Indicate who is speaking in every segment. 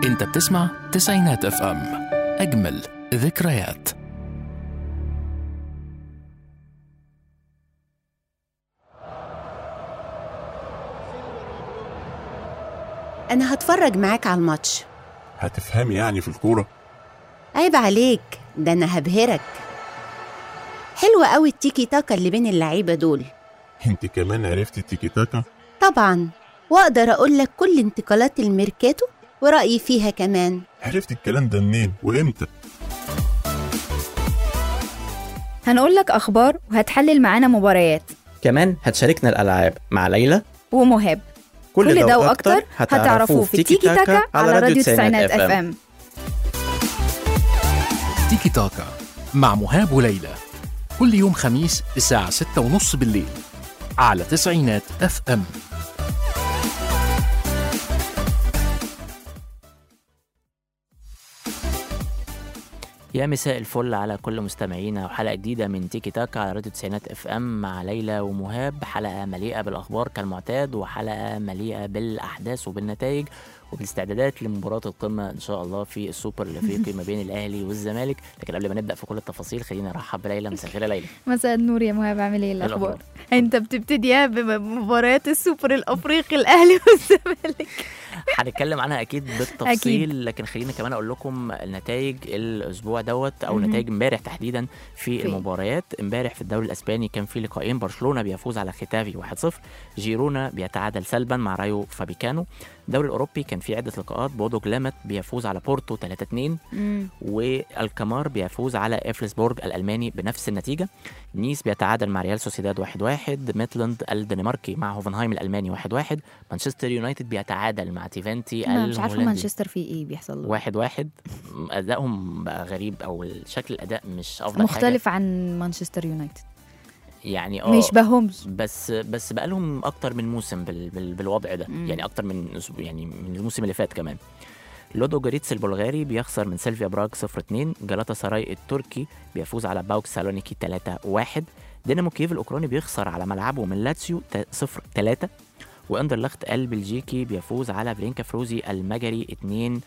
Speaker 1: انت بتسمع تسعينات اف ام اجمل ذكريات
Speaker 2: أنا هتفرج معاك على الماتش
Speaker 3: هتفهمي يعني في الكورة
Speaker 2: عيب عليك ده أنا هبهرك حلوة قوي التيكي تاكا اللي بين اللعيبة دول
Speaker 3: انت كمان عرفتي التيكي تاكا
Speaker 2: طبعا وأقدر أقول لك كل انتقالات الميركاتو ورأيي فيها كمان
Speaker 3: عرفتي الكلام ده منين وامتى
Speaker 4: هنقول لك أخبار وهتحلل معانا مباريات
Speaker 5: كمان هتشاركنا الألعاب مع ليلى
Speaker 4: ومهاب كل ده وأكتر هتعرفوه في تيكي تاكا على راديو تسعينات اف ام
Speaker 1: تيكي تاكا مع مهاب وليلى كل يوم خميس الساعة ستة ونص بالليل على تسعينات اف ام
Speaker 6: يا مساء الفل على كل مستمعينا وحلقة جديدة من تيكي تاكا على راديو تسعينات اف ام مع ليلى ومهاب حلقة مليئة بالأخبار كالمعتاد وحلقة مليئة بالأحداث وبالنتائج وبالاستعدادات لمباراة القمة إن شاء الله في السوبر الأفريقي ما بين الأهلي والزمالك لكن قبل ما نبدأ في كل التفاصيل خلينا نرحب بليلى مساء الخير يا ليلى
Speaker 4: مساء النور يا مهاب عامل ايه الأخبار؟
Speaker 6: الأخبار؟
Speaker 4: انت بتبتديها بمباريات السوبر الأفريقي الأهلي والزمالك
Speaker 6: هنتكلم عنها اكيد بالتفصيل
Speaker 4: أكيد.
Speaker 6: لكن خلينا كمان اقول لكم النتائج الاسبوع دوت او
Speaker 4: مهم.
Speaker 6: نتائج امبارح تحديدا في
Speaker 4: في.
Speaker 6: المباريات امبارح في الدوري الاسباني كان في لقاءين برشلونه بيفوز على ختافي 1-0 جيرونا بيتعادل سلبا مع رايو فابيكانو الدوري الاوروبي كان في عده لقاءات بودو جلامت بيفوز على بورتو 3-2
Speaker 4: مم.
Speaker 6: والكمار بيفوز على افلسبورج الالماني بنفس النتيجه نيس بيتعادل مع ريال سوسيداد 1-1 ميتلاند الدنماركي مع هوفنهايم الالماني 1-1 مانشستر يونايتد بيتعادل مع تيفانتي
Speaker 4: ما مش عارفة
Speaker 6: الهولندي
Speaker 4: مانشستر فيه ايه بيحصل له
Speaker 6: واحد واحد ادائهم بقى غريب او شكل الاداء مش افضل
Speaker 4: مختلف عن مانشستر يونايتد
Speaker 6: حاجه يعني اه
Speaker 4: ما يشبههمش
Speaker 6: بس بس بقى لهم اكتر من موسم بال بال بالوضع ده
Speaker 4: مم.
Speaker 6: يعني اكتر من أسبوع- يعني من الموسم اللي فات كمان لودو جوريتس البلغاري بيخسر من سيلفيا براغ 0 2 جالاتا سراي التركي بيفوز على باوك سالونيكي 3 1 دينامو كييف الاوكراني بيخسر على ملعبه من لاتسيو 0 3 واندرلخت البلجيكي بيفوز على برينكا فروزي المجري 2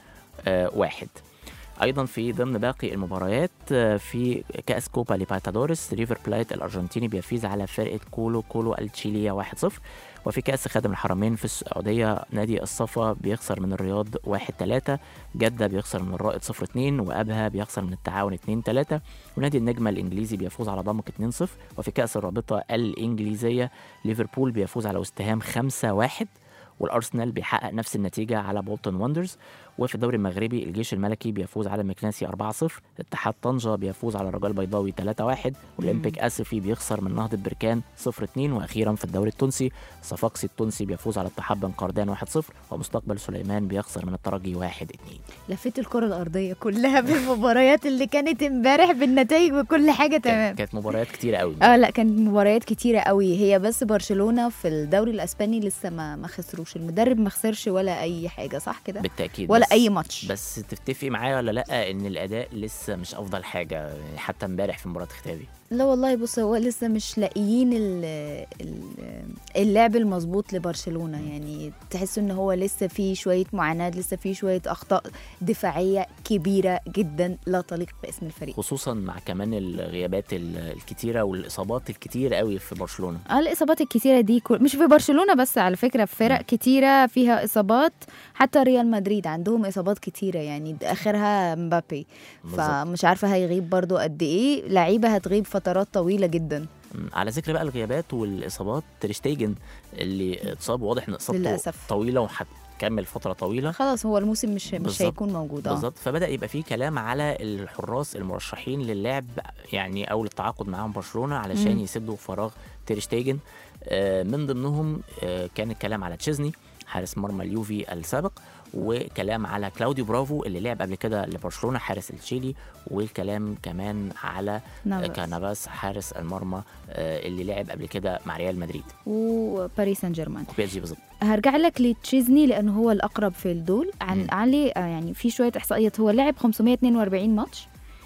Speaker 6: 1 ايضا في ضمن باقي المباريات آه، في كاس كوبا ليبرتادوريس ريفر بلايت الارجنتيني بيفيز على فرقه كولو كولو التشيليه 1-0 وفي كاس خادم الحرمين في السعوديه نادي الصفا بيخسر من الرياض 1-3 جده بيخسر من الرائد 0-2 وابها بيخسر من التعاون 2-3 ونادي النجمه الانجليزي بيفوز على ضمك 2-0 وفي كاس الرابطه الانجليزيه ليفربول بيفوز على وستهام 5-1 والارسنال بيحقق نفس النتيجه على بولتون وندرز وفي الدوري المغربي الجيش الملكي بيفوز على مكناسي 4-0 اتحاد طنجة بيفوز على الرجاء البيضاوي 3-1 والأولمبيك أسفي بيخسر من نهضة بركان 0-2 وأخيرا في الدوري التونسي صفاقسي التونسي بيفوز على اتحاد بن قردان 1-0 ومستقبل سليمان بيخسر من الترجي 1-2
Speaker 4: لفيت الكرة الأرضية كلها بالمباريات اللي كانت امبارح بالنتائج وكل حاجة تمام
Speaker 6: كانت كانت مباريات كتيرة قوي
Speaker 4: اه لا كانت مباريات كتيرة قوي هي بس برشلونة في الدوري الاسباني لسه ما ما خسروش المدرب ما خسرش ولا اي حاجة صح كده
Speaker 6: بالتأكيد
Speaker 4: ولا
Speaker 6: بس-
Speaker 4: اي ماتش
Speaker 6: بس تتفقي معايا ولا لا ان الاداء لسه مش افضل حاجه يعني حتى امبارح في مباراه ختابي
Speaker 4: لا والله بص هو لسه مش لاقيين ال- ال- اللعب المظبوط لبرشلونة يعني تحس ان هو لسه في شوية معاناة لسه في شوية اخطاء دفاعية كبيرة جدا لا تليق باسم الفريق
Speaker 6: خصوصا مع كمان الغيابات ال- الكتيره والاصابات الكتيره قوي في برشلونه
Speaker 4: اه الاصابات الكتيره دي كل... مش في برشلونه بس على فكره في فرق كتيره فيها اصابات حتى ريال مدريد عندهم اصابات كتيره يعني اخرها مبابي
Speaker 6: بالظبط.
Speaker 4: فمش عارفه هيغيب برضو قد ايه لعيبه هتغيب فترات طويله جدا
Speaker 6: مم. على ذكر بقى الغيابات والاصابات تريشتيجن اللي اتصاب واضح ان اصابته
Speaker 4: للأسف.
Speaker 6: طويله وهتكمل فتره طويله
Speaker 4: خلاص هو الموسم مش مش
Speaker 6: بالظبط.
Speaker 4: هيكون موجود اه
Speaker 6: بالظبط فبدا يبقى في كلام على الحراس المرشحين للعب يعني او للتعاقد معاهم برشلونه علشان
Speaker 4: مم.
Speaker 6: يسدوا فراغ تيرشتيجن آه، من ضمنهم آه، كان الكلام على تشيزني حارس مرمى اليوفي السابق وكلام على كلاوديو برافو اللي لعب قبل كده لبرشلونه حارس التشيلي والكلام كمان على
Speaker 4: نافاس.
Speaker 6: كانافاس حارس المرمى آه، اللي لعب قبل كده مع ريال مدريد
Speaker 4: وباريس سان جيرمان
Speaker 6: بي اس جي بالظبط
Speaker 4: هرجع لك لتشيزني لانه هو الاقرب في الدول عن
Speaker 6: مم.
Speaker 4: عليه آه، يعني في شويه احصائيات هو لعب 542 ماتش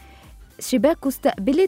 Speaker 4: شباكه استقبلت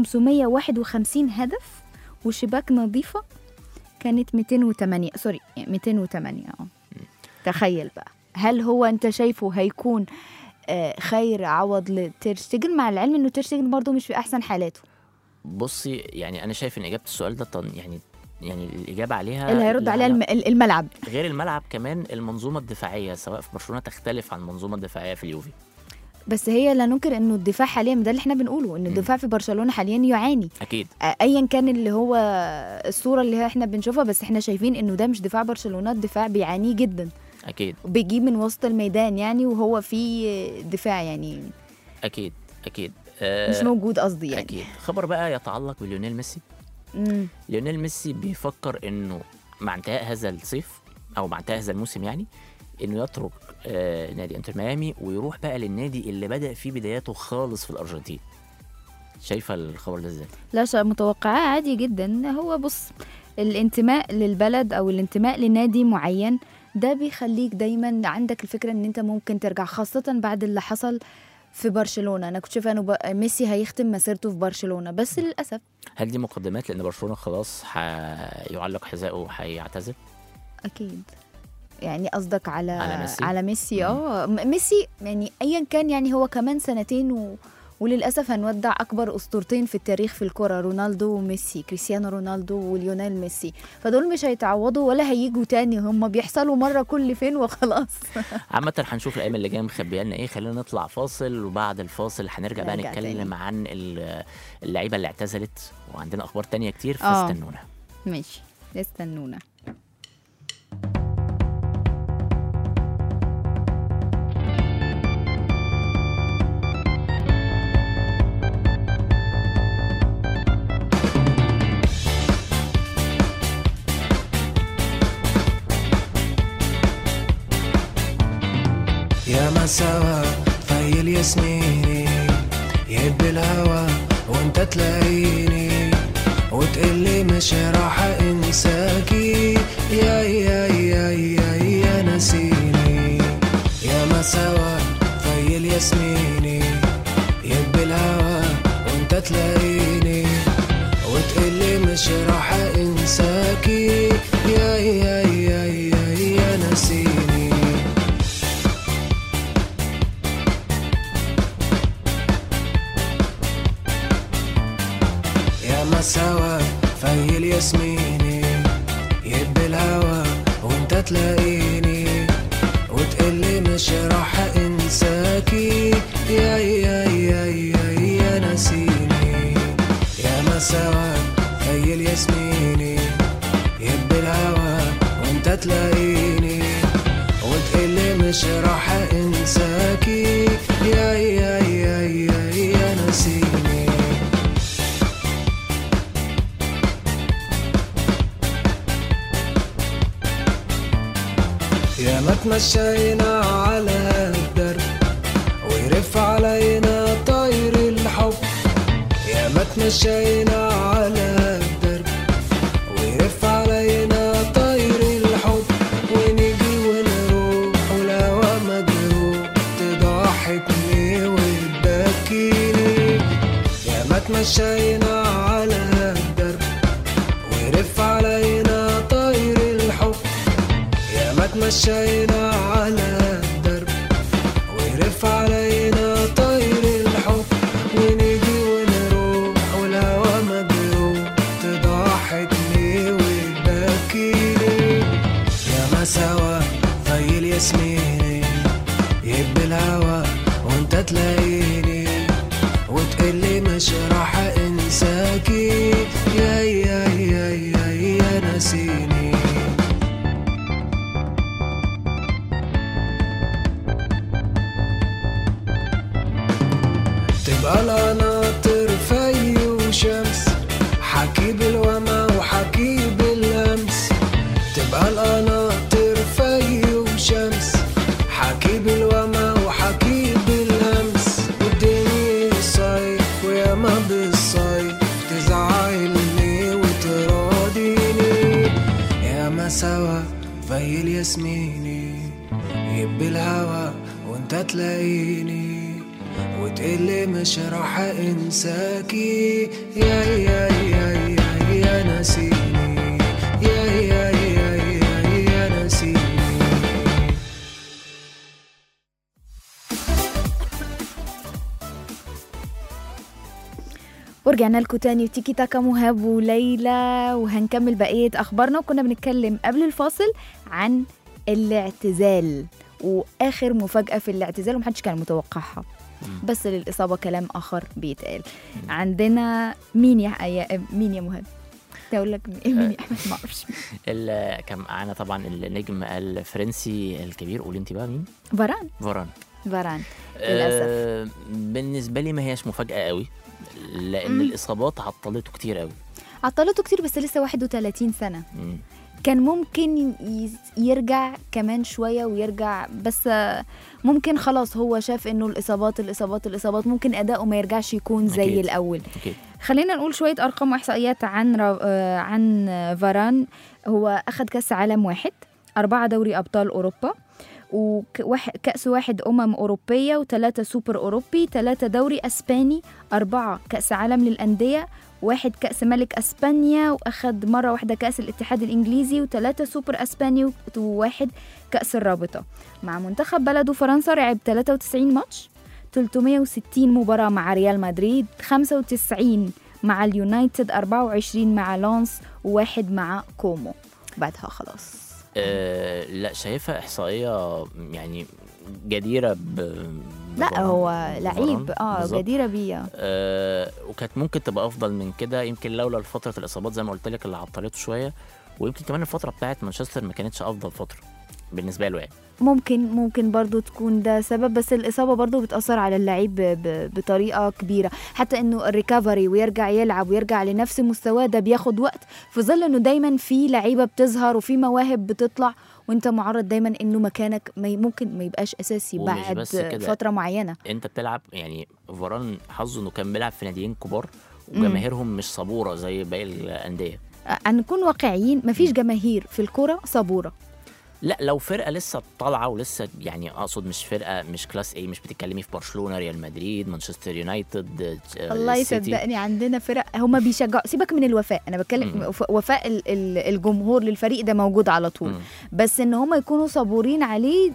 Speaker 4: 551 هدف وشباك نظيفه كانت 208 سوري يعني 208 اه تخيل بقى هل هو انت شايفه هيكون آه، خير عوض لتيرشتيجن مع العلم انه تيرشتيجن برضه مش في احسن حالاته
Speaker 6: بصي يعني انا شايف ان اجابه السؤال ده طن يعني يعني الاجابه عليها
Speaker 4: اللي هيرد
Speaker 6: لها
Speaker 4: عليها الم- الملعب
Speaker 6: غير الملعب كمان المنظومه الدفاعيه سواء في برشلونه تختلف عن المنظومه الدفاعيه في اليوفي
Speaker 4: بس هي لا ننكر انه الدفاع حاليا ده اللي احنا بنقوله ان الدفاع في برشلونه حاليا يعاني
Speaker 6: اكيد
Speaker 4: آه، ايا كان اللي هو الصوره اللي احنا بنشوفها بس احنا شايفين انه ده مش دفاع برشلونه الدفاع بيعانيه جدا
Speaker 6: اكيد
Speaker 4: بيجيب من وسط الميدان يعني وهو في دفاع يعني
Speaker 6: اكيد اكيد
Speaker 4: مش
Speaker 6: آه
Speaker 4: موجود قصدي يعني
Speaker 6: اكيد خبر بقى يتعلق بليونيل ميسي
Speaker 4: مم.
Speaker 6: ليونيل ميسي بيفكر انه مع انتهاء هذا الصيف او مع انتهاء هذا الموسم يعني انه يترك آه نادي انتر ميامي ويروح بقى للنادي اللي بدا فيه بداياته خالص في الارجنتين شايفه الخبر ده ازاي
Speaker 4: لا شيء متوقعاه عادي جدا هو بص الانتماء للبلد او الانتماء لنادي معين ده بيخليك دايما عندك الفكره ان انت ممكن ترجع خاصه بعد اللي حصل في برشلونه انا كنت شايفه انه ب- ميسي هيختم مسيرته في برشلونه بس للاسف
Speaker 6: هل دي مقدمات لان برشلونه خلاص هيعلق حذائه وهيعتزل
Speaker 4: اكيد يعني قصدك على
Speaker 6: على ميسي؟
Speaker 4: على ميسي اه م- ميسي يعني ايا كان يعني هو كمان سنتين و... وللاسف هنودع اكبر اسطورتين في التاريخ في الكره رونالدو وميسي كريستيانو رونالدو وليونيل ميسي فدول مش هيتعوضوا ولا هيجوا تاني هم بيحصلوا مره كل فين وخلاص
Speaker 6: عامة هنشوف الأيام اللي جاية مخبية لنا إيه خلينا نطلع فاصل وبعد الفاصل هنرجع بقى
Speaker 4: نرجع
Speaker 6: نتكلم
Speaker 4: تاني.
Speaker 6: عن ال- اللعيبة اللي اعتزلت وعندنا أخبار تانية كتير
Speaker 4: آه.
Speaker 6: فاستنونا
Speaker 4: ماشي استنونا
Speaker 7: يا ما سوا في الياسميني يهب الهوى وانت تلاقيني وتقلي مش راح انساكي يا يا يا يا يا نسيني يا ما سوا في الياسميني يهب الهوى وانت تلاقيني وتقلي مش راح انساكي يا يا يا يا يا نسيني يا ما سوا في الياسميني يهب الهوى وانت تلاقيني وتقلي مش راح انساكي يا يا يا يا يا نسيني يا ما سوا في الياسميني يهب الهوى وانت تلاقيني وتقلي مش راح انساكي يا يا يا يا يا نسيني يا ما تمشينا على الدرب ويرف علينا طير الحب يا ما تمشينا على الدرب ويرف علينا طير الحب ونيجي ونروح والهوا مجروح تضحكني وتبكيني يا ما تمشينا على الدرب ويرف علينا طير الحب يا ما تمشينا على الدرب ويرف علينا طير الحب ونيجي ونروح والهوا مجروح تضحكني وتبكيني يا ما سوا في الياسميني يهب الهوا وانت تلاقيني وتقلي مش راح انساكي يا يا يا يا يا نسيني تبقى القناطر في وشمس حكي بالوما وحكي باللمس تبقى القناطر في وشمس حكي بالوما وحكي باللمس والدنيا صيف وياما بالصيف تزعلني وتراضيني يا ما سوا في الياسميني يب الهوا وانت تلاقيني وتقلي مش راح انساكي يا يا يا يا يا نسيني يا يا يا يا يا نسيني
Speaker 4: ورجعنا لكم تاني وتيكي تاكا مهاب وليلى وهنكمل بقية أخبارنا وكنا بنتكلم قبل الفاصل عن الاعتزال وآخر مفاجأة في الاعتزال ومحدش كان متوقعها بس للإصابة كلام آخر بيتقال عندنا مين يا يا- مين يا مهاب؟ تقول لك مين مين يا أحمد ما أعرفش
Speaker 6: ال- كان معانا طبعا النجم الفرنسي الكبير قول انت بقى مين؟
Speaker 4: فاران
Speaker 6: فاران
Speaker 4: فاران للأسف.
Speaker 6: آه بالنسبه لي ما هياش مفاجاه قوي لان
Speaker 4: مم.
Speaker 6: الاصابات عطلته كتير قوي
Speaker 4: عطلته كتير بس لسه 31 سنة
Speaker 6: مم.
Speaker 4: كان ممكن ي- يرجع كمان شوية ويرجع بس آه، ممكن خلاص هو شاف انه الاصابات الاصابات الاصابات ممكن اداؤه ما يرجعش يكون زي
Speaker 6: أكيد.
Speaker 4: الاول
Speaker 6: اوكي
Speaker 4: خلينا نقول شوية ارقام واحصائيات عن را- آه، عن آه، فاران هو اخذ كاس عالم واحد أربعة دوري أبطال أوروبا وكأس واحد أمم أوروبية وثلاثة سوبر أوروبي ثلاثة دوري أسباني أربعة كأس عالم للأندية واحد كأس ملك أسبانيا وأخد مرة واحدة كأس الاتحاد الإنجليزي وثلاثة سوبر أسباني وواحد كأس الرابطة مع منتخب بلده فرنسا لعب 93 ماتش 360 مباراة مع ريال مدريد 95 مع اليونايتد 24 مع لونس وواحد مع كومو بعدها خلاص
Speaker 6: آه لا شايفها احصائيه يعني جديره ب
Speaker 4: لا
Speaker 6: بفاران.
Speaker 4: هو
Speaker 6: بفاران.
Speaker 4: لعيب اه
Speaker 6: بالظبط.
Speaker 4: جديرة بيه
Speaker 6: آه وكانت ممكن تبقى افضل من كده يمكن لولا فتره الاصابات زي ما قلت لك اللي عطلته شويه ويمكن كمان الفتره بتاعت مانشستر ما كانتش افضل فتره بالنسبه له يعني
Speaker 4: ممكن ممكن برضو تكون ده سبب بس الإصابة برضو بتأثر على اللعيب ب- ب- بطريقة كبيرة حتى إنه الريكفري ويرجع يلعب ويرجع لنفس مستواه ده بياخد وقت في ظل إنه دايما في لعيبة بتظهر وفي مواهب بتطلع وانت معرض دايما انه مكانك ما ي- ممكن ما يبقاش اساسي
Speaker 6: ومش
Speaker 4: بعد
Speaker 6: بس كده.
Speaker 4: فتره معينه
Speaker 6: انت بتلعب يعني فاران حظه انه كان بيلعب في ناديين كبار وجماهيرهم مش صبوره زي باقي الانديه
Speaker 4: أ- نكون واقعيين مفيش جماهير في الكوره صبوره
Speaker 6: لا لو فرقه لسه طالعه ولسه يعني اقصد مش فرقه مش كلاس ايه مش بتتكلمي في برشلونه ريال مدريد مانشستر يونايتد آه،
Speaker 4: الله
Speaker 6: السيتي.
Speaker 4: يصدقني عندنا فرق هما بيشجعوا سيبك من الوفاء انا بتكلم
Speaker 6: مم.
Speaker 4: وف- وفاء ال- ال- الجمهور للفريق ده موجود على طول
Speaker 6: مم.
Speaker 4: بس ان هما يكونوا صبورين عليه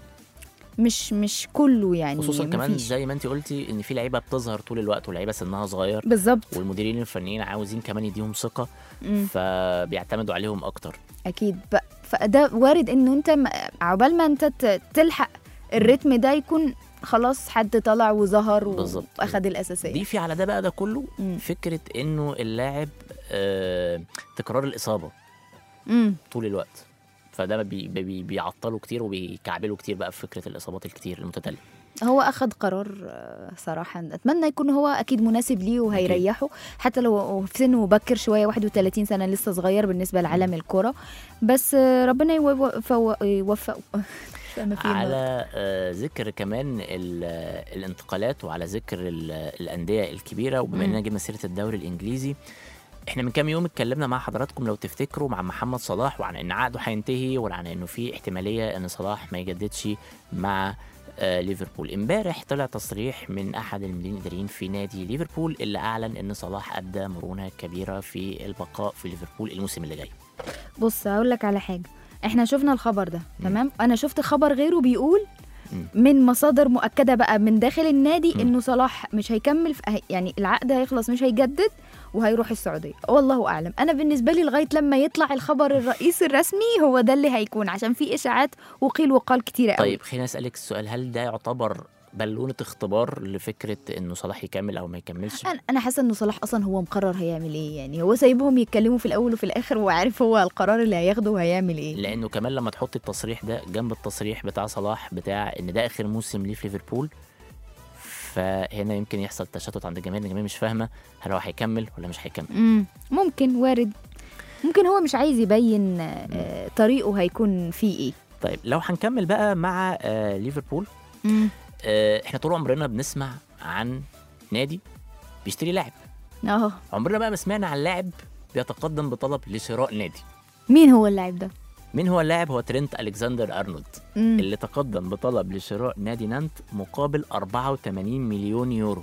Speaker 4: مش مش كله يعني
Speaker 6: خصوصا كمان
Speaker 4: مفيش.
Speaker 6: زي ما انت قلتي ان في لعيبه بتظهر طول الوقت ولعيبه سنها صغير
Speaker 4: بالظبط
Speaker 6: والمديرين الفنيين عاوزين كمان يديهم ثقه
Speaker 4: مم.
Speaker 6: فبيعتمدوا عليهم اكتر
Speaker 4: اكيد بقى فده وارد انه انت م- عقبال ما انت ت- تلحق الريتم ده يكون خلاص حد طلع وظهر و-
Speaker 6: بالظبط.
Speaker 4: واخد الاساسيه
Speaker 6: ضيفي على ده بقى ده كله
Speaker 4: مم.
Speaker 6: فكره انه اللاعب آه تكرار الاصابه
Speaker 4: امم
Speaker 6: طول الوقت فده بي بي بيعطلوا كتير وبيكعبلوا كتير بقى في فكره الاصابات الكتير المتتاليه
Speaker 4: هو اخد قرار آه، صراحه اتمنى يكون هو اكيد مناسب ليه وهيريحه حتى لو هو في سنه مبكر شويه 31 سنه لسه صغير بالنسبه لعالم الكره بس آه، ربنا يوفقه يوفقه مش فاهمة فين
Speaker 6: على آه ذكر كمان ال- آه، الانتقالات وعلى ذكر ال- آه، الانديه الكبيره وبما
Speaker 4: مم.
Speaker 6: اننا جبنا سيره الدوري الانجليزي احنا من كام يوم اتكلمنا مع حضراتكم لو تفتكروا مع محمد صلاح وعن ان عقده هينتهي وعن انه في احتماليه ان صلاح ما يجددش مع آه ليفربول امبارح طلع تصريح من احد المديرين الاداريين في نادي ليفربول اللي اعلن ان صلاح ابدى مرونه كبيره في البقاء في ليفربول الموسم اللي جاي
Speaker 4: بص هقول لك على حاجه احنا شفنا الخبر ده تمام انا شفت خبر غيره بيقول
Speaker 6: مم.
Speaker 4: من مصادر مؤكده بقى من داخل النادي
Speaker 6: مم.
Speaker 4: انه صلاح مش هيكمل في هي- يعني العقد هيخلص مش هيجدد وهيروح السعوديه والله اعلم انا بالنسبه لي لغايه لما يطلع الخبر الرئيسي الرسمي هو ده اللي هيكون عشان في اشاعات وقيل وقال كتير قوي
Speaker 6: طيب خليني اسالك السؤال هل ده يعتبر بالونه اختبار لفكره انه صلاح يكمل او ما يكملش
Speaker 4: انا انا حاسه انه صلاح اصلا هو مقرر هيعمل ايه يعني هو سايبهم يتكلموا في الاول وفي الاخر وعارف هو القرار اللي هياخده وهيعمل ايه
Speaker 6: لانه كمان لما تحط التصريح ده جنب التصريح بتاع صلاح بتاع ان ده اخر موسم ليه في ليفربول فهنا يمكن يحصل تشتت عند الجماهير الجماهير مش فاهمه هل هو هيكمل ولا مش هيكمل
Speaker 4: مم. ممكن وارد ممكن هو مش عايز يبين آه، طريقه هيكون فيه ايه
Speaker 6: طيب لو هنكمل بقى مع آه ليفربول آه احنا طول عمرنا بنسمع عن نادي بيشتري لاعب
Speaker 4: اه
Speaker 6: عمرنا بقى ما سمعنا عن لاعب بيتقدم بطلب لشراء نادي
Speaker 4: مين هو اللاعب ده
Speaker 6: مين هو اللاعب هو ترينت الكسندر ارنولد
Speaker 4: مم.
Speaker 6: اللي تقدم بطلب لشراء نادي نانت مقابل 84 مليون يورو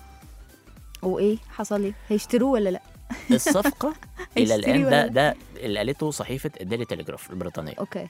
Speaker 4: وايه حصل ايه هيشتروه ولا لا
Speaker 6: الصفقة إلى
Speaker 4: هيشتري
Speaker 6: الآن
Speaker 4: ولا
Speaker 6: ده
Speaker 4: لا؟
Speaker 6: ده اللي قالته صحيفة الديلي تليجراف البريطانية
Speaker 4: اوكي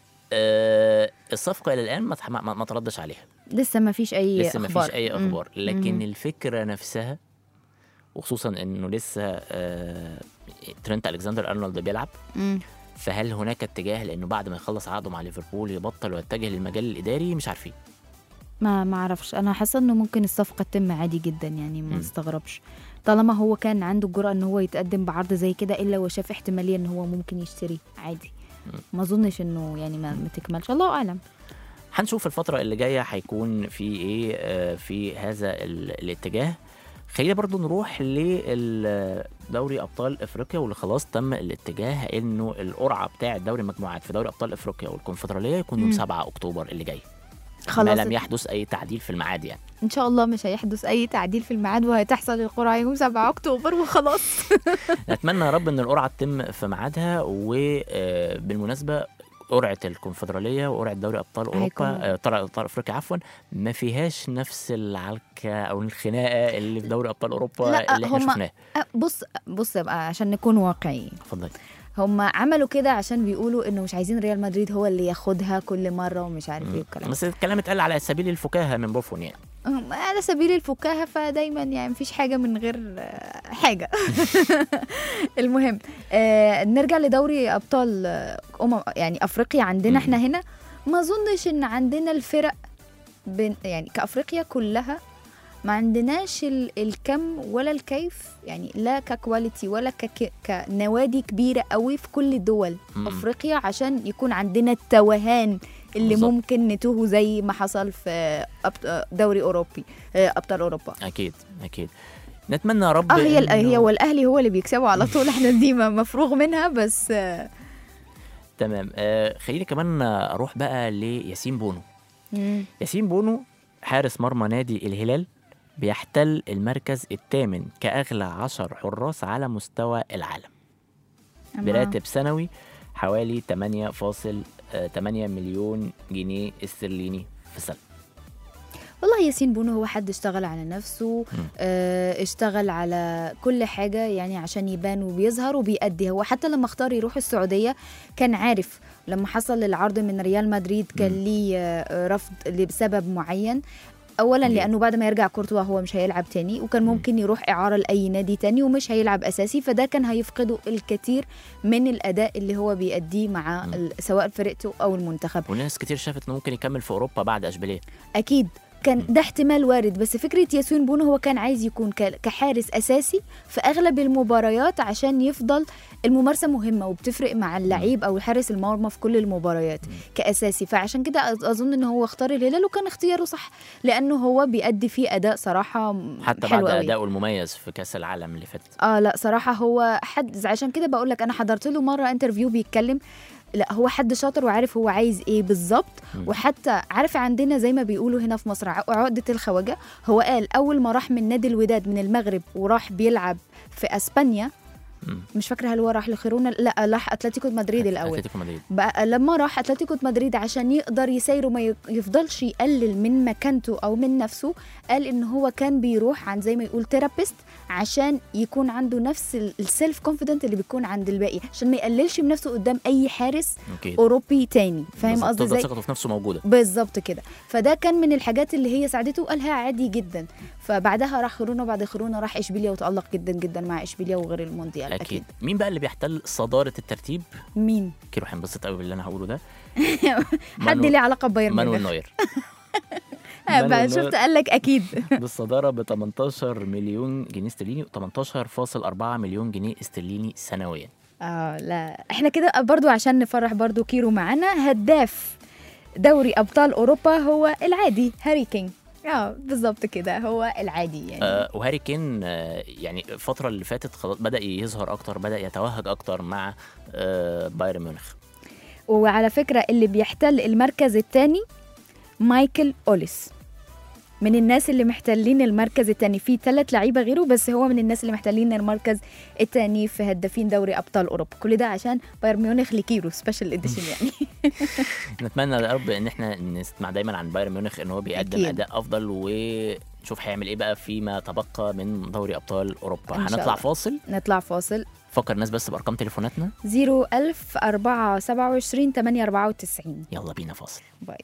Speaker 6: آه الصفقة إلى الآن ما, ما, ما تردش عليها
Speaker 4: لسه ما فيش اي
Speaker 6: لسه ما
Speaker 4: اخبار
Speaker 6: فيش أي
Speaker 4: مم.
Speaker 6: أخبار لكن
Speaker 4: مم.
Speaker 6: الفكرة نفسها وخصوصا انه لسه آه، ترنت الكسندر ارنولد بيلعب
Speaker 4: مم.
Speaker 6: فهل هناك اتجاه لانه بعد ما يخلص عقده مع ليفربول يبطل ويتجه للمجال الاداري مش عارفين
Speaker 4: ما ما اعرفش انا حاسه انه ممكن الصفقه تتم عادي جدا يعني ما
Speaker 6: مم.
Speaker 4: استغربش طالما هو كان عنده الجرأة ان هو يتقدم بعرض زي كده الا وشاف احتماليه ان هو ممكن يشتري عادي
Speaker 6: مم.
Speaker 4: ما اظنش انه يعني ما, ما تكملش الله اعلم
Speaker 6: هنشوف الفترة اللي جاية هيكون في ايه آه، في هذا ال- الاتجاه خلينا برضو نروح لدوري ابطال افريقيا واللي خلاص تم الاتجاه انه القرعه بتاعه دوري المجموعات في دوري ابطال افريقيا والكونفدراليه يكون يوم
Speaker 4: مم.
Speaker 6: 7 اكتوبر اللي جاي
Speaker 4: خلاص
Speaker 6: ما لم يحدث اي تعديل في الميعاد يعني
Speaker 4: ان شاء الله مش هيحدث اي تعديل في الميعاد وهتحصل القرعه يوم 7 اكتوبر وخلاص
Speaker 6: نتمنى يا رب ان القرعه تتم في ميعادها وبالمناسبه قرعه الكونفدراليه وقرعه دوري ابطال اوروبا
Speaker 4: هيكون-
Speaker 6: آه، طلع ابطال افريقيا عفوا ما فيهاش نفس العلكه او الخناقه اللي في دوري ابطال اوروبا
Speaker 4: لا،
Speaker 6: اللي احنا
Speaker 4: هما-
Speaker 6: شفناه
Speaker 4: أه، بص بص بقى عشان نكون واقعيين
Speaker 6: اتفضل
Speaker 4: هم عملوا كده عشان بيقولوا انه مش عايزين ريال مدريد هو اللي ياخدها كل مره ومش عارف ايه والكلام
Speaker 6: بس الكلام اتقال على سبيل الفكاهه من بوفون يعني
Speaker 4: أم، على سبيل الفكاهه فدايما يعني مفيش حاجه من غير آه، حاجه المهم آه نرجع لدوري ابطال آه، امم يعني افريقيا عندنا
Speaker 6: مم.
Speaker 4: احنا هنا ما اظنش ان عندنا الفرق بين يعني كافريقيا كلها ما عندناش ال- الكم ولا الكيف يعني لا ككواليتي ولا كك كنوادي كبيره قوي في كل دول
Speaker 6: مم.
Speaker 4: افريقيا عشان يكون عندنا التوهان اللي
Speaker 6: بالظبط.
Speaker 4: ممكن نتوه زي ما حصل في أبط- دوري اوروبي آه، ابطال اوروبا
Speaker 6: اكيد اكيد نتمنى يا رب
Speaker 4: اه هي
Speaker 6: إنه-
Speaker 4: هي والاهلي هو اللي بيكسبوا على طول احنا دي ما- مفروغ منها بس آه،
Speaker 6: تمام آه خليني كمان اروح بقى لياسين بونو
Speaker 4: مم.
Speaker 6: ياسين بونو حارس مرمى نادي الهلال بيحتل المركز الثامن كأغلى عشر حراس على مستوى العالم براتب سنوي حوالي 8.8 مليون جنيه استرليني في السنة
Speaker 4: والله ياسين بونو هو حد اشتغل على نفسه
Speaker 6: مم.
Speaker 4: اه اشتغل على كل حاجة يعني عشان يبان وبيظهر وبيأدي هو حتى لما اختار يروح السعودية كان عارف لما حصل العرض من ريال مدريد كان
Speaker 6: مم.
Speaker 4: ليه آه، رفض لسبب معين اولا
Speaker 6: جميل.
Speaker 4: لانه بعد ما يرجع كورتوا هو مش هيلعب تاني وكان
Speaker 6: مم.
Speaker 4: ممكن يروح اعاره لاي نادي تاني ومش هيلعب اساسي فده كان هيفقده الكثير من الاداء اللي هو بيأديه مع
Speaker 6: مم.
Speaker 4: ال- سواء فرقته او المنتخب
Speaker 6: وناس كتير شافت انه ممكن يكمل في اوروبا بعد اشبيليه
Speaker 4: اكيد كان
Speaker 6: مم.
Speaker 4: ده احتمال وارد بس فكره ياسين بونو هو كان عايز يكون ك- كحارس اساسي في اغلب المباريات عشان يفضل الممارسه مهمه وبتفرق مع اللعيب او حارس المرمى في كل المباريات كاساسي فعشان كده أظ- اظن ان هو اختار الهلال وكان اختياره صح لانه هو بيأدي فيه اداء صراحه م-
Speaker 6: حتى
Speaker 4: حلو
Speaker 6: بعد
Speaker 4: قوي.
Speaker 6: ادائه المميز في كاس العالم اللي فات
Speaker 4: اه لا صراحه هو حد عشان كده بقول لك انا حضرت له مره انترفيو بيتكلم لا هو حد شاطر وعارف هو عايز ايه بالظبط
Speaker 6: مم.
Speaker 4: وحتى عارف عندنا زي ما بيقولوا هنا في مصر ع- عقده الخواجه هو قال اول ما راح من نادي الوداد من المغرب وراح بيلعب في اسبانيا
Speaker 6: مم.
Speaker 4: مش فاكره هل هو راح لخيرونا لا راح اتلتيكو مدريد الاول
Speaker 6: اتلتيكو مدريد
Speaker 4: بقى لما راح اتلتيكو مدريد عشان يقدر يسيره ما ي- يفضلش يقلل من مكانته او من نفسه قال ان هو كان بيروح عند زي ما يقول ثيرابيست عشان يكون عنده نفس السيلف كونفيدنت اللي بيكون عند الباقي عشان ما يقللش من نفسه قدام اي حارس
Speaker 6: اكيد
Speaker 4: اوروبي تاني فاهم
Speaker 6: بالظبط،
Speaker 4: قصدي
Speaker 6: تفضل
Speaker 4: ازاي
Speaker 6: ثقته في نفسه موجوده
Speaker 4: بالظبط كده فده كان من الحاجات اللي هي ساعدته وقالها عادي جدا فبعدها راح خيرونا بعد خيرونا راح اشبيليا وتالق جدا جدا مع اشبيليا وغير المونديال
Speaker 6: اكيد
Speaker 4: اكيد,
Speaker 6: مين بقى اللي بيحتل صداره الترتيب
Speaker 4: مين
Speaker 6: كيلو هينبسط قوي باللي انا هقوله ده
Speaker 4: حد
Speaker 6: مانو-
Speaker 4: ليه علاقه ببايرن
Speaker 6: مانويل
Speaker 4: ميونخ
Speaker 6: نوير
Speaker 4: آه، بقى
Speaker 6: مانويل
Speaker 4: شفت
Speaker 6: نوير
Speaker 4: قال لك اكيد
Speaker 6: بالصداره ب 18 مليون جنيه استرليني و18.4 مليون جنيه استرليني سنويا
Speaker 4: اه لا احنا كده برضو عشان نفرح برضو كيرو معانا هداف دوري ابطال اوروبا هو العادي هاري كين اه بالظبط كده هو العادي يعني
Speaker 6: آه وهاري كين آه يعني الفتره اللي فاتت خلاص بدا يظهر اكتر بدا يتوهج اكتر مع آه بايرن ميونخ
Speaker 4: وعلى فكره اللي بيحتل المركز الثاني مايكل اوليس من الناس اللي محتلين المركز الثاني في ثلاث لعيبه غيره بس هو من الناس اللي محتلين المركز الثاني في هدافين دوري ابطال اوروبا كل ده عشان بايرن ميونخ لكيرو سبيشال اديشن يعني
Speaker 6: نتمنى يا رب ان احنا نسمع دايما عن بايرن ميونخ ان هو بيقدم
Speaker 4: أكيد.
Speaker 6: اداء افضل ونشوف هيعمل ايه بقى فيما تبقى من دوري ابطال اوروبا
Speaker 4: إن شاء
Speaker 6: هنطلع
Speaker 4: الله.
Speaker 6: فاصل
Speaker 4: نطلع فاصل
Speaker 6: فكر الناس بس بارقام تليفوناتنا
Speaker 4: 01000 4 27 8 94
Speaker 6: يلا بينا فاصل
Speaker 4: باي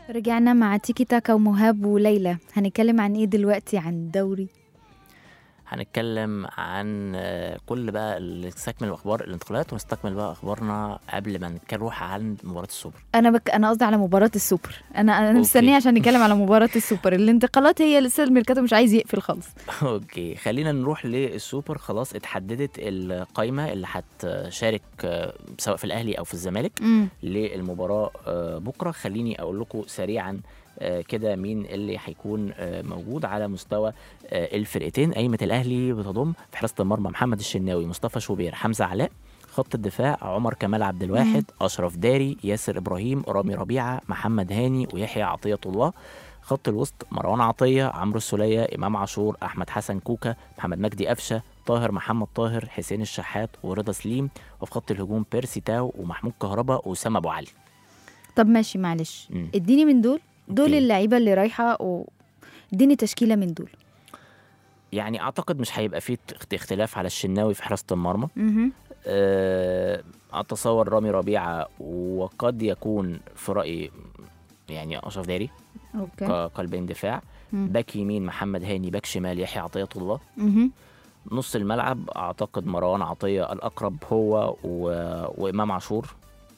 Speaker 4: رجعنا مع تيكي تاكا ومهاب وليلى هنتكلم عن ايه دلوقتي عن الدوري
Speaker 6: هنتكلم عن آه، كل بقى اللي استكمل اخبار الانتقالات ونستكمل بقى اخبارنا قبل ما نروح عن مباراه السوبر
Speaker 4: انا بك... انا قصدي على مباراه السوبر انا انا
Speaker 6: أوكي.
Speaker 4: مستنيه عشان نتكلم على مباراه السوبر الانتقالات هي لسه الميركاتو مش عايز يقفل خالص
Speaker 6: اوكي خلينا نروح للسوبر خلاص اتحددت القايمه اللي هتشارك آه، سواء في الاهلي او في الزمالك
Speaker 4: امم
Speaker 6: للمباراه آه، بكره خليني اقول لكم سريعا آه، كده مين اللي هيكون آه، موجود على مستوى آه، الفرقتين قايمه الاهلي بتضم في حراسه المرمى محمد الشناوي مصطفى شوبير حمزه علاء خط الدفاع عمر كمال عبد الواحد اشرف داري ياسر ابراهيم رامي ربيعه محمد هاني ويحيى عطيه الله خط الوسط مروان عطيه عمرو السوليه امام عاشور احمد حسن كوكا محمد مجدي قفشه طاهر محمد طاهر حسين الشحات ورضا سليم وفي خط الهجوم بيرسي تاو ومحمود كهربا واسامه ابو علي
Speaker 4: طب ماشي معلش
Speaker 6: مم.
Speaker 4: اديني من دول دول
Speaker 6: أوكي.
Speaker 4: اللعيبه اللي رايحه و... اديني تشكيله من دول
Speaker 6: يعني اعتقد مش هيبقى فيه اخت- اختلاف على الشناوي في حراسه المرمى
Speaker 4: مهم.
Speaker 6: أه اتصور رامي ربيعه وقد يكون في رايي يعني اشرف داري
Speaker 4: اوكي
Speaker 6: كقلبين دفاع
Speaker 4: مم.
Speaker 6: باك يمين محمد هاني باك شمال يحيى عطيه الله
Speaker 4: مهم.
Speaker 6: نص الملعب اعتقد مروان عطيه الاقرب هو و... وامام عاشور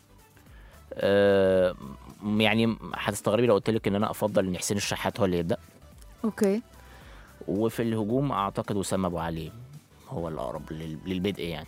Speaker 6: أه يعني هتستغربي لو قلت لك ان انا افضل ان حسين الشحات هو اللي يبدا
Speaker 4: اوكي
Speaker 6: وفي الهجوم اعتقد وسام ابو علي هو الاقرب لل- للبدء يعني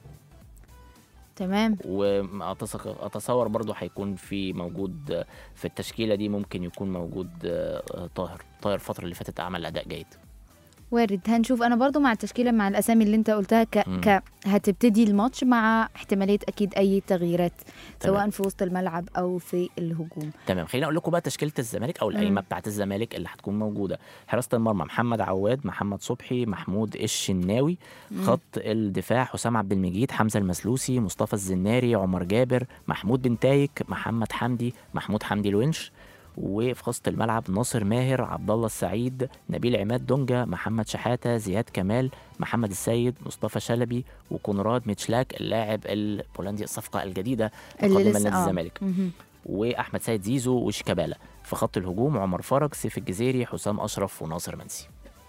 Speaker 4: تمام
Speaker 6: واتصور برضو هيكون في موجود في التشكيله دي ممكن يكون موجود آه، طاهر طاهر الفتره اللي فاتت عمل اداء جيد
Speaker 4: وارد هنشوف انا برضو مع التشكيله مع الاسامي اللي انت قلتها ك...
Speaker 6: مم.
Speaker 4: ك... هتبتدي الماتش مع احتماليه اكيد اي تغييرات
Speaker 6: تمام.
Speaker 4: سواء في وسط الملعب او في الهجوم
Speaker 6: تمام خليني اقول لكم بقى تشكيله الزمالك او القايمه
Speaker 4: مم.
Speaker 6: بتاعه الزمالك اللي هتكون موجوده حراسه المرمى محمد عواد محمد صبحي محمود الشناوي خط الدفاع حسام عبد المجيد حمزه المسلوسي مصطفى الزناري عمر جابر محمود بن تايك محمد حمدي محمود حمدي الونش وفي خط الملعب ناصر ماهر عبد الله السعيد نبيل عماد دونجا محمد شحاته زياد كمال محمد السيد مصطفى شلبي وكونراد ميتشلاك اللاعب البولندي الصفقه الجديده
Speaker 4: اللي
Speaker 6: القادمه
Speaker 4: لسه
Speaker 6: لنادي
Speaker 4: آه.
Speaker 6: الزمالك
Speaker 4: مهم.
Speaker 6: واحمد سيد زيزو وشيكابالا في خط الهجوم عمر فرج سيف الجزيري حسام اشرف وناصر منسي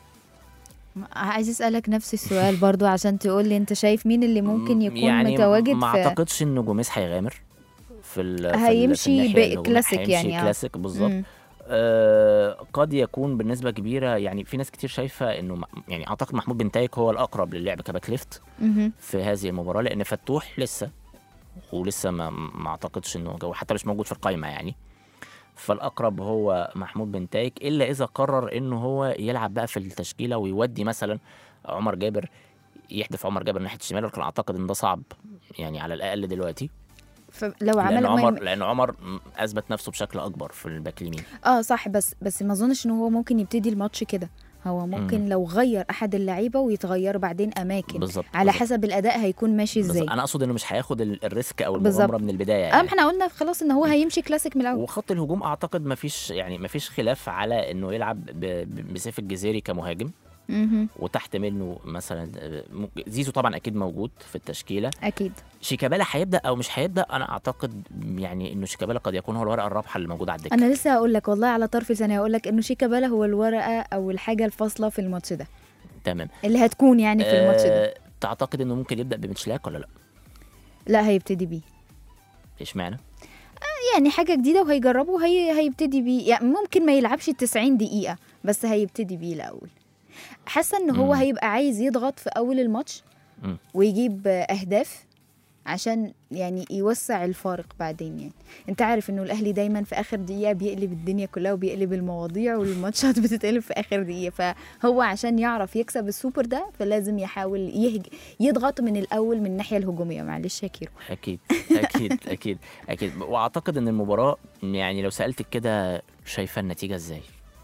Speaker 4: عايز اسالك نفس السؤال برضو عشان تقول لي انت شايف مين اللي ممكن يكون
Speaker 6: يعني
Speaker 4: متواجد
Speaker 6: ما
Speaker 4: في
Speaker 6: اعتقدش ان جوميز هيغامر في ال في ال- في
Speaker 4: هيمشي
Speaker 6: الناحية
Speaker 4: ب-
Speaker 6: الهجومية.
Speaker 4: كلاسيك
Speaker 6: هيمشي
Speaker 4: يعني، آه.
Speaker 6: كلاسيك بالظبط
Speaker 4: مم.
Speaker 6: آه قد يكون بنسبه كبيره يعني في ناس كتير شايفه انه م- يعني اعتقد محمود بن تايك هو الاقرب للعب كباك ليفت
Speaker 4: مهم.
Speaker 6: في هذه المباراه لان فتوح لسه ولسه ما, ما اعتقدش انه جو حتى مش موجود في القائمه يعني فالاقرب هو محمود بن تايك الا اذا قرر انه هو يلعب بقى في التشكيله ويودي مثلا عمر جابر يحدف عمر جابر ناحيه الشمال لكن اعتقد ان ده صعب يعني على الاقل دلوقتي
Speaker 4: فلو
Speaker 6: لان
Speaker 4: عمل ما
Speaker 6: عمر
Speaker 4: يم-
Speaker 6: لان عمر م- اثبت نفسه بشكل اكبر في الباك اليمين
Speaker 4: اه صح بس بس ما اظنش ان هو ممكن يبتدي الماتش كده هو ممكن
Speaker 6: مم.
Speaker 4: لو غير احد اللعيبه ويتغيروا بعدين اماكن
Speaker 6: بالظبط
Speaker 4: على
Speaker 6: بالظبط.
Speaker 4: حسب الاداء هيكون ماشي ازاي
Speaker 6: بالظبط. انا اقصد انه مش هياخد ال- الريسك او
Speaker 4: بالظبط.
Speaker 6: المغامره من البدايه
Speaker 4: اه
Speaker 6: يعني.
Speaker 4: ما احنا قلنا خلاص ان هو هيمشي كلاسيك من الاول
Speaker 6: وخط الهجوم اعتقد ما فيش يعني ما فيش خلاف على انه يلعب ب- ب- بسيف الجزيري كمهاجم
Speaker 4: مهم.
Speaker 6: وتحت منه مثلا آه، ممكن- زيزو طبعا اكيد موجود في التشكيله
Speaker 4: اكيد
Speaker 6: شيكابالا هيبدا او مش هيبدا انا اعتقد يعني انه شيكابالا قد يكون هو الورقه الرابحه اللي موجوده على الدكه
Speaker 4: انا لسه هقول لك والله على طرف لساني هقول لك انه شيكابالا هو الورقه او الحاجه الفاصله في الماتش ده
Speaker 6: تمام
Speaker 4: اللي هتكون يعني في الماتش ده
Speaker 6: آه، تعتقد انه ممكن يبدا بمتشلاك ولا لا
Speaker 4: لا هيبتدي بيه
Speaker 6: اشمعنى
Speaker 4: يعني حاجه جديده وهيجربه هي هيبتدي بيه يعني ممكن ما يلعبش 90 دقيقه بس هيبتدي بيه الاول حاسه ان هو
Speaker 6: مم.
Speaker 4: هيبقى عايز يضغط في اول الماتش
Speaker 6: مم.
Speaker 4: ويجيب اهداف عشان يعني يوسع الفارق بعدين يعني انت عارف انه الاهلي دايما في اخر دقيقه بيقلب الدنيا كلها وبيقلب المواضيع والماتشات بتتقلب في اخر دقيقه فهو عشان يعرف يكسب السوبر ده فلازم يحاول يهج... يضغط من الاول من الناحيه الهجوميه معلش يا كيرو
Speaker 6: اكيد اكيد اكيد اكيد واعتقد ان المباراه يعني لو سالتك كده شايفه النتيجه ازاي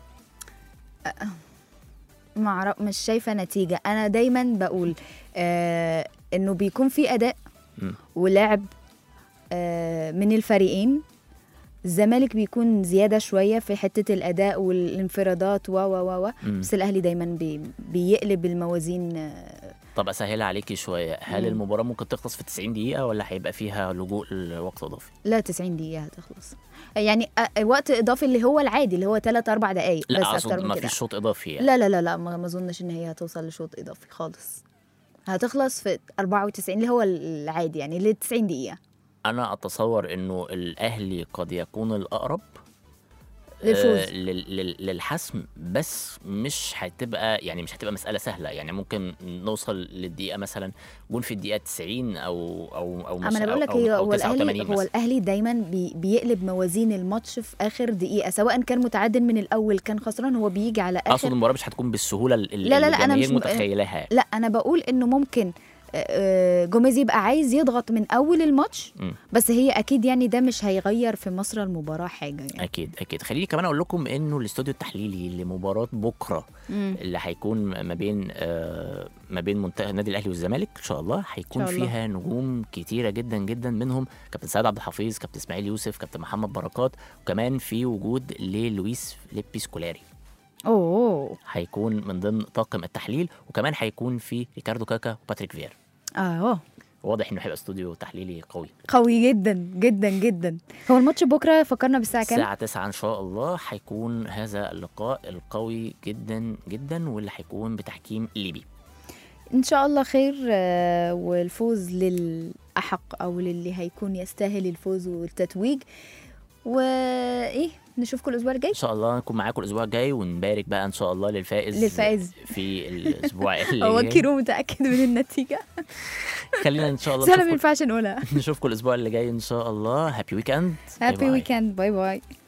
Speaker 4: معرف مش شايفه نتيجه انا دايما بقول آه انه بيكون في اداء
Speaker 6: مم.
Speaker 4: ولعب آه من الفريقين الزمالك بيكون زياده شويه في حته الاداء والانفرادات و و و و
Speaker 6: مم.
Speaker 4: بس الاهلي دايما بي بيقلب الموازين آه
Speaker 6: طب اسهلها عليكي شويه هل
Speaker 4: مم.
Speaker 6: المباراه ممكن تخلص في 90 دقيقه ولا هيبقى فيها لجوء لوقت اضافي
Speaker 4: لا 90 دقيقة هتخلص يعني أ- وقت إضافي اللي هو العادي اللي هو 3 4 دقايق
Speaker 6: لا
Speaker 4: بس
Speaker 6: اقصد
Speaker 4: أكتر من
Speaker 6: ما
Speaker 4: كده
Speaker 6: فيش شوط اضافي يعني
Speaker 4: لا لا لا لا ما ما اظنش ان هي هتوصل لشوط اضافي خالص هتخلص في 94 اللي هو العادي يعني اللي 90 دقيقة
Speaker 6: انا اتصور انه الاهلي قد يكون الاقرب
Speaker 4: للفوز.
Speaker 6: آه، لل- لل- للحسم بس مش هتبقى يعني مش هتبقى مساله سهله يعني ممكن نوصل للدقيقه مثلا جون في الدقيقه 90 او او او
Speaker 4: اما انا بقول لك
Speaker 6: أو-
Speaker 4: هي
Speaker 6: أو
Speaker 4: هو الاهلي
Speaker 6: 89
Speaker 4: هو
Speaker 6: مثلاً.
Speaker 4: الاهلي دايما بي بيقلب موازين الماتش في اخر دقيقة سواء كان متعادل من الاول كان خسران هو بيجي على
Speaker 6: اقصد
Speaker 4: اخر
Speaker 6: المباراه مش هتكون بالسهوله اللي
Speaker 4: لا، لا، لا، أنا
Speaker 6: الجماهير
Speaker 4: مش م-
Speaker 6: متخيلها
Speaker 4: لا انا بقول انه ممكن آه، آه، جوميز يبقى عايز يضغط من اول الماتش
Speaker 6: مم.
Speaker 4: بس هي اكيد يعني ده مش هيغير في مصر المباراة حاجة يعني
Speaker 6: اكيد اكيد خليني كمان اقول لكم انه الاستوديو التحليلي لمباراه بكره
Speaker 4: مم.
Speaker 6: اللي هيكون ما بين آه، ما بين منتخب النادي الاهلي والزمالك ان شاء الله هيكون
Speaker 4: إن شاء الله.
Speaker 6: فيها نجوم كتيره جدا جدا منهم كابتن سعد عبد الحفيظ كابتن اسماعيل يوسف كابتن محمد بركات وكمان في وجود للويس فيليبي سكولاري
Speaker 4: اوه
Speaker 6: هيكون من ضمن طاقم التحليل وكمان هيكون في ريكاردو كاكا وباتريك فير
Speaker 4: اه
Speaker 6: واضح انه هيبقى استوديو تحليلي قوي
Speaker 4: قوي جدا جدا جدا هو الماتش بكره فكرنا بالساعه كام
Speaker 6: الساعة 9 إن شاء الله هيكون هذا اللقاء القوي جدا جدا واللي هيكون بتحكيم ليبي
Speaker 4: ان شاء الله خير آه، والفوز للاحق او للي هيكون يستاهل الفوز والتتويج وايه نشوفكم الاسبوع الجاي
Speaker 6: إن شاء الله نكون معاكم الأسبوع الجاي ونبارك بقى إن شاء الله للفائز
Speaker 4: للفائز.
Speaker 6: في الأسبوع اللي
Speaker 4: هو
Speaker 6: جاي
Speaker 4: كيرو متاكد من النتيجه
Speaker 6: خلينا إن شاء الله
Speaker 4: بس انا ما
Speaker 6: نشوفكم
Speaker 4: ينفعش نقولها
Speaker 6: نشوفكم الأسبوع اللي جاي إن شاء الله هابي ويكند
Speaker 4: هابي ويكند باي باي